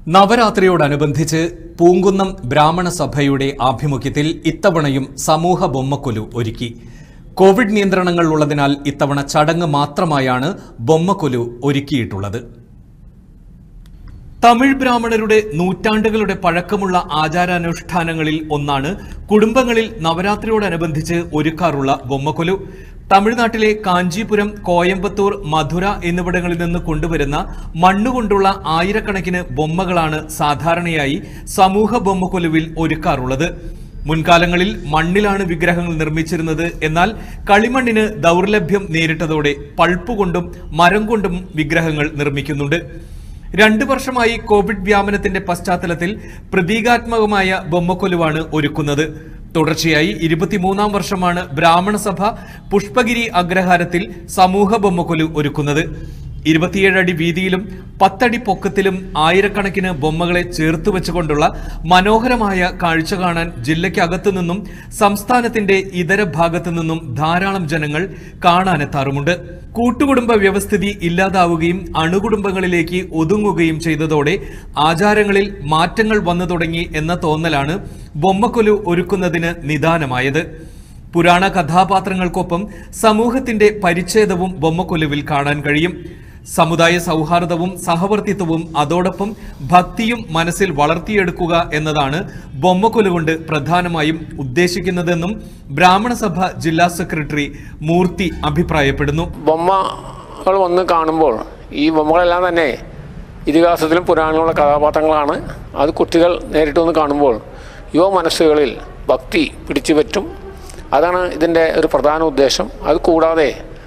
നവരാത്രിയോടനുബന്ധിച്ച് പൂങ്കുന്നം ബ്രാഹ്മണ സഭയുടെ ആഭിമുഖ്യത്തിൽ ഇത്തവണയും സമൂഹ ബൊമ്മക്കൊലു ഒരുക്കി കോവിഡ് നിയന്ത്രണങ്ങൾ ഉള്ളതിനാൽ ഇത്തവണ ചടങ്ങ് മാത്രമായാണ് ബൊമ്മക്കൊലു ഒരുക്കിയിട്ടുള്ളത് തമിഴ് ബ്രാഹ്മണരുടെ നൂറ്റാണ്ടുകളുടെ പഴക്കമുള്ള ആചാരാനുഷ്ഠാനങ്ങളിൽ ഒന്നാണ് കുടുംബങ്ങളിൽ നവരാത്രിയോടനുബന്ധിച്ച് ഒരുക്കാറുള്ള ബൊമ്മക്കൊലു തമിഴ്നാട്ടിലെ കാഞ്ചീപുരം കോയമ്പത്തൂർ മധുര എന്നിവിടങ്ങളിൽ നിന്ന് കൊണ്ടുവരുന്ന മണ്ണുകൊണ്ടുള്ള ആയിരക്കണക്കിന് ബൊമ്മകളാണ് സാധാരണയായി സമൂഹ ബൊമ്മക്കൊലുവിൽ ഒരുക്കാറുള്ളത് മുൻകാലങ്ങളിൽ മണ്ണിലാണ് വിഗ്രഹങ്ങൾ നിർമ്മിച്ചിരുന്നത് എന്നാൽ കളിമണ്ണിന് ദൗർലഭ്യം നേരിട്ടതോടെ പൾപ്പ് കൊണ്ടും മരം കൊണ്ടും വിഗ്രഹങ്ങൾ നിർമ്മിക്കുന്നുണ്ട് രണ്ടു വർഷമായി കോവിഡ് വ്യാപനത്തിന്റെ പശ്ചാത്തലത്തിൽ പ്രതീകാത്മകമായ ബൊമ്മക്കൊലുവാണ് ഒരുക്കുന്നത് തുടർച്ചയായി ഇരുപത്തിമൂന്നാം വർഷമാണ് ബ്രാഹ്മണ സഭ പുഷ്പഗിരി അഗ്രഹാരത്തിൽ സമൂഹ ബൊമ്മക്കൊലു ഒരുക്കുന്നത് ഇരുപത്തിയേഴ് അടി വീതിയിലും പത്തടി പൊക്കത്തിലും ആയിരക്കണക്കിന് ബൊമ്മകളെ ചേർത്ത് വെച്ചുകൊണ്ടുള്ള മനോഹരമായ കാഴ്ച കാണാൻ ജില്ലയ്ക്കകത്തു നിന്നും സംസ്ഥാനത്തിന്റെ ഇതര ഭാഗത്തു നിന്നും ധാരാളം ജനങ്ങൾ കാണാനെത്താറുമുണ്ട് കൂട്ടുകുടുംബ വ്യവസ്ഥിതി ഇല്ലാതാവുകയും അണുകുടുംബങ്ങളിലേക്ക് ഒതുങ്ങുകയും ചെയ്തതോടെ ആചാരങ്ങളിൽ മാറ്റങ്ങൾ വന്നു തുടങ്ങി എന്ന തോന്നലാണ് ബൊമ്മക്കൊലു ഒരുക്കുന്നതിന് നിദാനമായത് പുരാണ കഥാപാത്രങ്ങൾക്കൊപ്പം സമൂഹത്തിന്റെ പരിച്ഛേദവും ബൊമ്മക്കൊലുവിൽ കാണാൻ കഴിയും സമുദായ സൗഹാർദ്ദവും സഹവർത്തിത്വവും അതോടൊപ്പം ഭക്തിയും മനസ്സിൽ വളർത്തിയെടുക്കുക എന്നതാണ് ബൊമ്മക്കൊലു കൊണ്ട് പ്രധാനമായും ഉദ്ദേശിക്കുന്നതെന്നും ബ്രാഹ്മണ സഭ ജില്ലാ സെക്രട്ടറി മൂർത്തി അഭിപ്രായപ്പെടുന്നു ബൊമ്മകൾ വന്ന് കാണുമ്പോൾ ഈ ബൊമ്മകളെല്ലാം തന്നെ ഇതിഹാസത്തിലും പുരാണങ്ങളുള്ള കഥാപാത്രങ്ങളാണ് അത് കുട്ടികൾ നേരിട്ട് വന്ന് കാണുമ്പോൾ യുവ മനസ്സുകളിൽ ഭക്തി പിടിച്ചു പറ്റും അതാണ് ഇതിൻ്റെ ഒരു പ്രധാന ഉദ്ദേശം അത് കൂടാതെ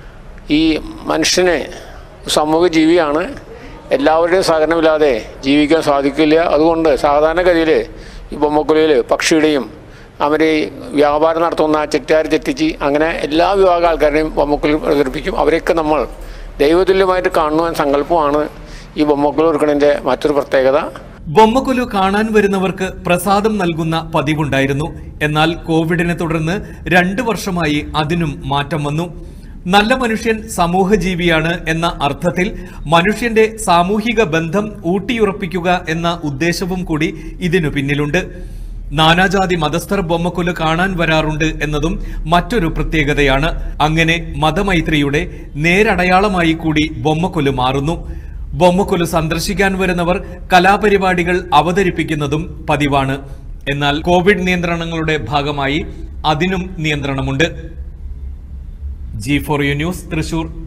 ഈ മനുഷ്യനെ സമൂഹ ജീവിയാണ് എല്ലാവരുടെയും സഹകരണമില്ലാതെ ജീവിക്കാൻ സാധിക്കില്ല അതുകൊണ്ട് സാധാരണഗതിയിൽ ഈ ബൊമ്മക്കുലയിൽ പക്ഷിയുടെയും അവർ വ്യാപാരം നടത്തുന്ന ചെട്ടിയാർ ചെട്ടിച്ചി അങ്ങനെ എല്ലാ വിഭാഗം ആൾക്കാരുടെയും ബൊമ്മക്കുലി പ്രചരിപ്പിക്കും അവരെയൊക്കെ നമ്മൾ ദൈവതുല്യമായിട്ട് കാണുന്ന സങ്കല്പമാണ് ഈ ബൊമ്മക്കുലി ഒരുക്കണതിൻ്റെ മറ്റൊരു പ്രത്യേകത ബൊമ്മക്കൊലു കാണാൻ വരുന്നവർക്ക് പ്രസാദം നൽകുന്ന പതിവുണ്ടായിരുന്നു എന്നാൽ കോവിഡിനെ തുടർന്ന് രണ്ടു വർഷമായി അതിനും മാറ്റം വന്നു നല്ല മനുഷ്യൻ സമൂഹജീവിയാണ് എന്ന അർത്ഥത്തിൽ മനുഷ്യന്റെ സാമൂഹിക ബന്ധം ഊട്ടിയുറപ്പിക്കുക എന്ന ഉദ്ദേശവും കൂടി ഇതിനു പിന്നിലുണ്ട് നാനാജാതി മതസ്ഥർ ബൊമ്മക്കൊലു കാണാൻ വരാറുണ്ട് എന്നതും മറ്റൊരു പ്രത്യേകതയാണ് അങ്ങനെ മതമൈത്രിയുടെ നേരടയാളമായി കൂടി ബൊമ്മക്കൊലു മാറുന്നു ബൊമ്മക്കൊലു സന്ദർശിക്കാൻ വരുന്നവർ കലാപരിപാടികൾ അവതരിപ്പിക്കുന്നതും പതിവാണ് എന്നാൽ കോവിഡ് നിയന്ത്രണങ്ങളുടെ ഭാഗമായി അതിനും നിയന്ത്രണമുണ്ട് G four U news Thrissur